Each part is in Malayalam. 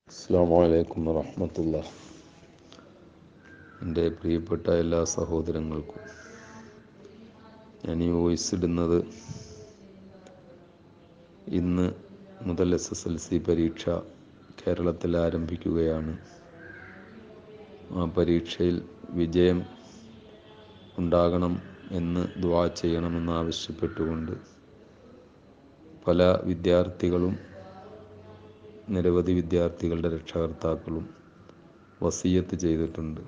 അസ്സാം വലൈക്കും വറഹമത്തുള്ള എൻ്റെ പ്രിയപ്പെട്ട എല്ലാ സഹോദരങ്ങൾക്കും ഞാൻ ഈ വോയിസ് ഇടുന്നത് ഇന്ന് മുതൽ എസ് എസ് എൽ സി പരീക്ഷ കേരളത്തിൽ ആരംഭിക്കുകയാണ് ആ പരീക്ഷയിൽ വിജയം ഉണ്ടാകണം എന്ന് ദ്വാ ചെയ്യണമെന്ന് ആവശ്യപ്പെട്ടുകൊണ്ട് പല വിദ്യാർത്ഥികളും നിരവധി വിദ്യാർത്ഥികളുടെ രക്ഷകർത്താക്കളും വസീയത്ത് ചെയ്തിട്ടുണ്ട്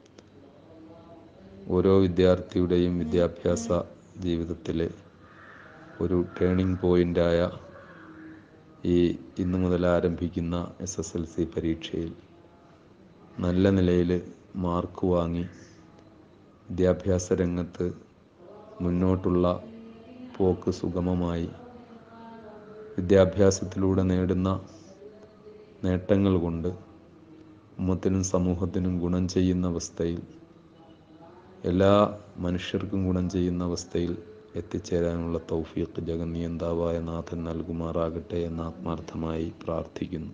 ഓരോ വിദ്യാർത്ഥിയുടെയും വിദ്യാഭ്യാസ ജീവിതത്തിലെ ഒരു ടേണിംഗ് പോയിൻ്റായ ഈ ഇന്നു മുതൽ ആരംഭിക്കുന്ന എസ് എസ് എൽ സി പരീക്ഷയിൽ നല്ല നിലയിൽ മാർക്ക് വാങ്ങി വിദ്യാഭ്യാസ രംഗത്ത് മുന്നോട്ടുള്ള പോക്ക് സുഗമമായി വിദ്യാഭ്യാസത്തിലൂടെ നേടുന്ന നേട്ടങ്ങൾ കൊണ്ട് ഉമ്മത്തിനും സമൂഹത്തിനും ഗുണം ചെയ്യുന്ന അവസ്ഥയിൽ എല്ലാ മനുഷ്യർക്കും ഗുണം ചെയ്യുന്ന അവസ്ഥയിൽ എത്തിച്ചേരാനുള്ള തൗഫീഖ് ജഗന്നിയന്താവായ നാഥൻ നൽകുമാറാകട്ടെ എന്ന് ആത്മാർത്ഥമായി പ്രാർത്ഥിക്കുന്നു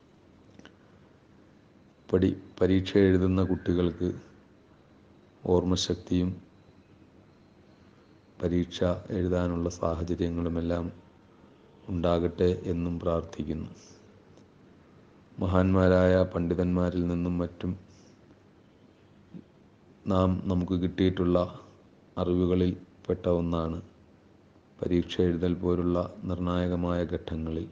പഠി പരീക്ഷ എഴുതുന്ന കുട്ടികൾക്ക് ഓർമ്മശക്തിയും പരീക്ഷ എഴുതാനുള്ള സാഹചര്യങ്ങളുമെല്ലാം ഉണ്ടാകട്ടെ എന്നും പ്രാർത്ഥിക്കുന്നു മഹാന്മാരായ പണ്ഡിതന്മാരിൽ നിന്നും മറ്റും നാം നമുക്ക് കിട്ടിയിട്ടുള്ള അറിവുകളിൽ പെട്ട ഒന്നാണ് പരീക്ഷ എഴുതൽ പോലുള്ള നിർണായകമായ ഘട്ടങ്ങളിൽ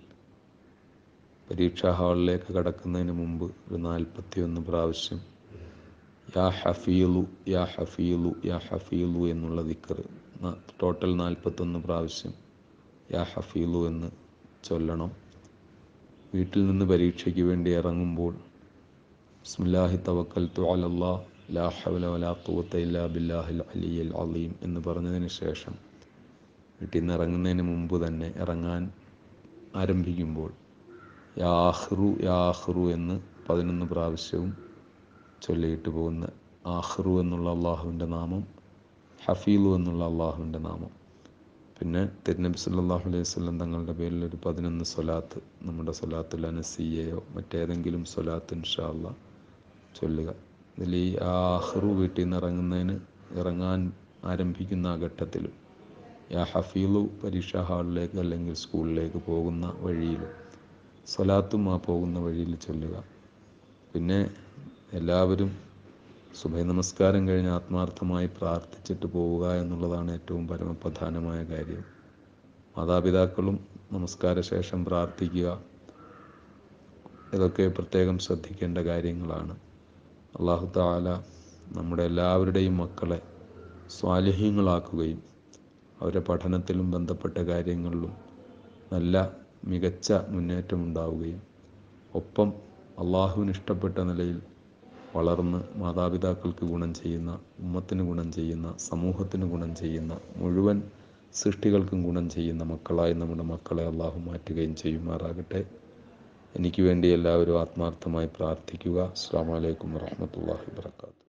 പരീക്ഷാ ഹാളിലേക്ക് കടക്കുന്നതിന് മുമ്പ് ഒരു നാൽപ്പത്തിയൊന്ന് പ്രാവശ്യം യാ ഹഫീലു യാ ഹഫീലു യാ ഹഫീലു എന്നുള്ള ദിക്കർ ടോട്ടൽ നാൽപ്പത്തൊന്ന് പ്രാവശ്യം യാ ഹഫീലു എന്ന് ചൊല്ലണം വീട്ടിൽ നിന്ന് പരീക്ഷയ്ക്ക് വേണ്ടി ഇറങ്ങുമ്പോൾ ബിസ്മില്ലാഹി തവക്കൽ അലല്ലാ ലാ ഹൗല വലാ ഖുവത്ത ഇല്ലാ ബില്ലാഹിൽ അലിയൽ അലീം എന്ന് പറഞ്ഞതിന് ശേഷം വീട്ടിൽ നിന്ന് ഇറങ്ങുന്നതിന് മുമ്പ് തന്നെ ഇറങ്ങാൻ ആരംഭിക്കുമ്പോൾ യാഹ്റു യാഹ്റു എന്ന് പതിനൊന്ന് പ്രാവശ്യവും ചൊല്ലിയിട്ട് പോകുന്ന ആഹ്റു എന്നുള്ള അള്ളാഹുവിൻ്റെ നാമം ഹഫീലു എന്നുള്ള അള്ളാഹുവിൻ്റെ നാമം പിന്നെ തിരുനബി സല്ലാഹു അലൈഹി വല്ലം തങ്ങളുടെ പേരിൽ ഒരു പതിനൊന്ന് സ്വലാത്ത് നമ്മുടെ സ്വലാത്തുൽ അനസിയയോ മറ്റേതെങ്കിലും സ്വലാത്ത് ഇൻഷാല്ല ചൊല്ലുക ഇതിൽ ഈ ആഹ്റു വീട്ടിൽ നിന്ന് ഇറങ്ങുന്നതിന് ഇറങ്ങാൻ ആരംഭിക്കുന്ന ആ ഘട്ടത്തിലും യാ ഹഫീലു പരീക്ഷാ ഹാളിലേക്ക് അല്ലെങ്കിൽ സ്കൂളിലേക്ക് പോകുന്ന വഴിയിലും സ്വലാത്തും ആ പോകുന്ന വഴിയിൽ ചൊല്ലുക പിന്നെ എല്ലാവരും സുബൈ നമസ്കാരം കഴിഞ്ഞ് ആത്മാർത്ഥമായി പ്രാർത്ഥിച്ചിട്ട് പോവുക എന്നുള്ളതാണ് ഏറ്റവും പരമപ്രധാനമായ കാര്യം മാതാപിതാക്കളും നമസ്കാര ശേഷം പ്രാർത്ഥിക്കുക ഇതൊക്കെ പ്രത്യേകം ശ്രദ്ധിക്കേണ്ട കാര്യങ്ങളാണ് അള്ളാഹു താല നമ്മുടെ എല്ലാവരുടെയും മക്കളെ സ്വാലിഹ്യങ്ങളാക്കുകയും അവരുടെ പഠനത്തിലും ബന്ധപ്പെട്ട കാര്യങ്ങളിലും നല്ല മികച്ച മുന്നേറ്റം ഉണ്ടാവുകയും ഒപ്പം അള്ളാഹുവിന് ഇഷ്ടപ്പെട്ട നിലയിൽ വളർന്ന് മാതാപിതാക്കൾക്ക് ഗുണം ചെയ്യുന്ന ഉമ്മത്തിന് ഗുണം ചെയ്യുന്ന സമൂഹത്തിന് ഗുണം ചെയ്യുന്ന മുഴുവൻ സൃഷ്ടികൾക്കും ഗുണം ചെയ്യുന്ന മക്കളായി നമ്മുടെ മക്കളെ അള്ളാഹു മാറ്റുകയും ചെയ്യുമാറാകട്ടെ എനിക്ക് വേണ്ടി എല്ലാവരും ആത്മാർത്ഥമായി പ്രാർത്ഥിക്കുക അസ്സാം വലൈക്കും വാഹമത്തല്ലാഹി വാത്തു